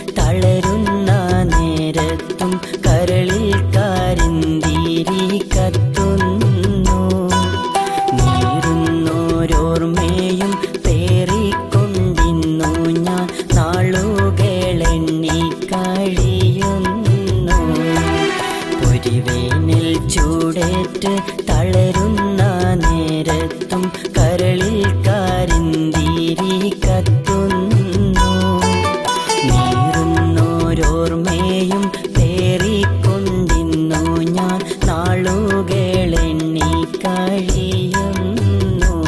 തളരുന്ന നേരത്തും കരളിൽ കരിന്തിരി കത്തുന്നു നീറുന്നോരോർമ്മയും പേറിക്കൊണ്ടിന്നു ഞാൻ നാളുകളെണ്ണി കഴിയുന്നു പൊരിവേനിൽ ചൂടേറ്റ് തളരുന്ന നേരത്തും കരളിൽ കരിന്തിരി കത്തുന്നു നീറുന്നോരോർമ്മയും പേറിക്കൊണ്ടിന്നു ഞാൻ നാളുകളെണ്ണി കഴിയുന്നു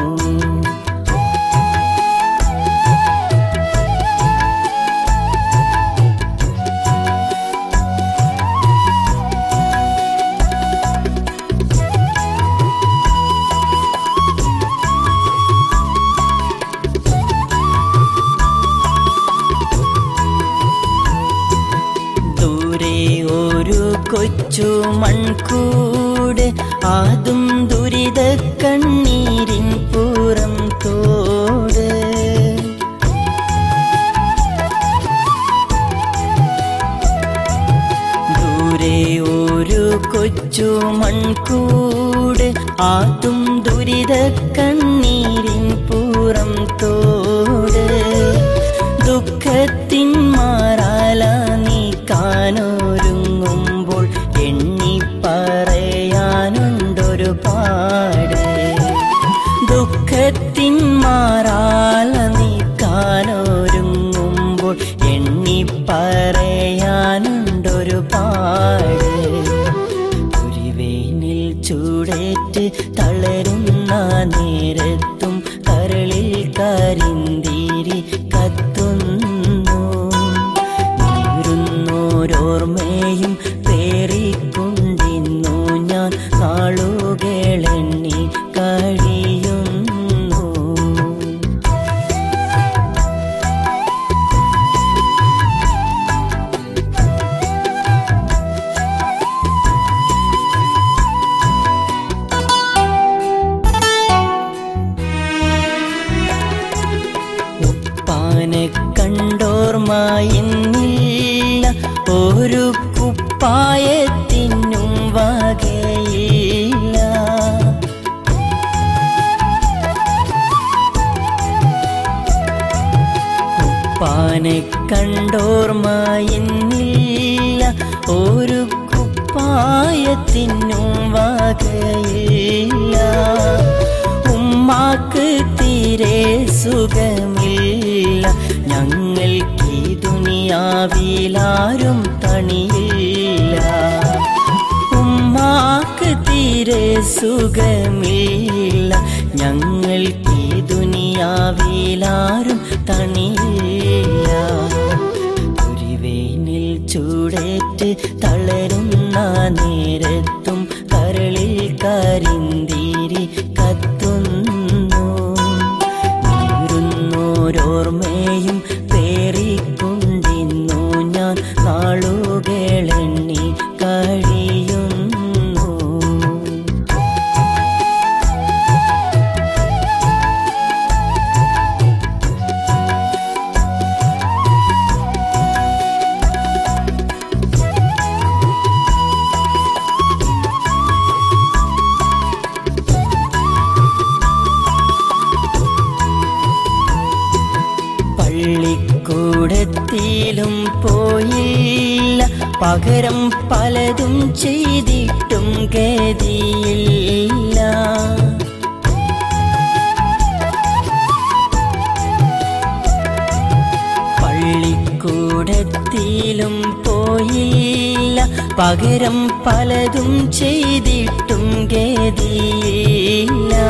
ദൂരെ ഒരു കൊച്ചു മൺകൂട് ആതും ദുരിത കണ്ണീരിൻ പുറം തോട് ദൂരെ ഒരു കൊച്ചു മൺകൂട് ആതും ദുരിത കണ്ണീരിൻ പുറം തോട് ദുഃഖത്തിൻ മാറാല നീ കാനൊരുങ്ങുമ്പോൾ എണ്ണി പറയാനുണ്ടൊരു പാട് ദുഃഖത്തിൻ മാറാല നീ കാനൊരുങ്ങുമ്പോൾ എണ്ണി പറയാനുണ്ടൊരു പാട് കുരിവേനിൽ ചൂടേറ്റ് തളരുന്ന നേരത്തും കരളിൽ കരിന്തിരി കത്തുന്നു നീറുന്നോരോർമ്മയും പേറിക്കൊണ്ടിന്നു ഞാൻ നാളുകളെണ്ണി കഴിയുന്നു ഉപ്പാനെ കണ്ടോർമായിന്നില്ല ഒരു കുപ്പായത്തിനും വകയില്ല ഉപ്പാനെ കണ്ടോർമായിന്നില്ല ഒരു കുപ്പായത്തിനും വകയില്ല ഉമ്മാക്ക് തീരെ സുഖമില്ല ഞങ്ങൾക്ക് ഈ ദുനിയാവിലാരും തണിയില്ല ഉമ്മാക്ക് തീരെ സുഖമില്ല ഞങ്ങൾക്ക് ഈ ദുനിയാവിലാരും തണിയില്ല കുരിവേനിൽ ചൂടേറ്റ് തളരുന്ന നേരത്തും കരളിൽ കരിന്തിരി കത്തുന്നു നീറുന്നോരോർമ്മയും പേറിക്കൊണ്ടിന്നു ഞാൻ നാളുകളെണ്ണി കഴിയുന്നു പള്ളിക്കൂടത്തിലും പോയില്ല പകരം പലതും ചെയ്തിട്ടും ഗതിയില്ല പള്ളിക്കൂടത്തിലും പോയില്ല പകരം പലതും ചെയ്തിട്ടും ഗതിയില്ല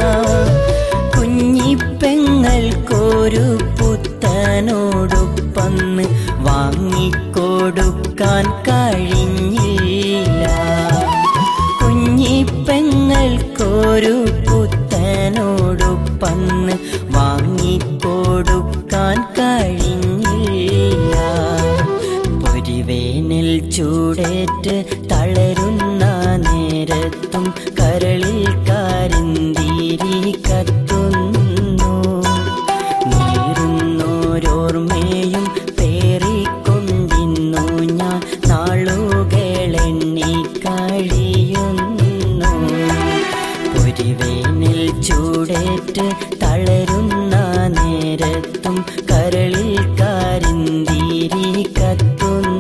കുഞ്ഞിപ്പെങ്ങൾക്കൊരു പുത്തനോടൊപ്പന്ന് വാങ്ങിക്കൊടുക്കാൻ കഴിഞ്ഞില്ല കുഞ്ഞിപ്പെങ്ങൾക്കൊരു പുത്തനോടൊപ്പന്ന് വാങ്ങിക്കൊടുക്കാൻ കഴിഞ്ഞില്ല പൊരിവേനിൽ ചൂടേറ്റ് തളരുന്ന നേരത്തും കരളിൽ കരിന്തിരി കത്തുന്നു നീറുന്നോരോർമ്മയും പേറിക്കൊണ്ടിന്നു എത്തുന്നു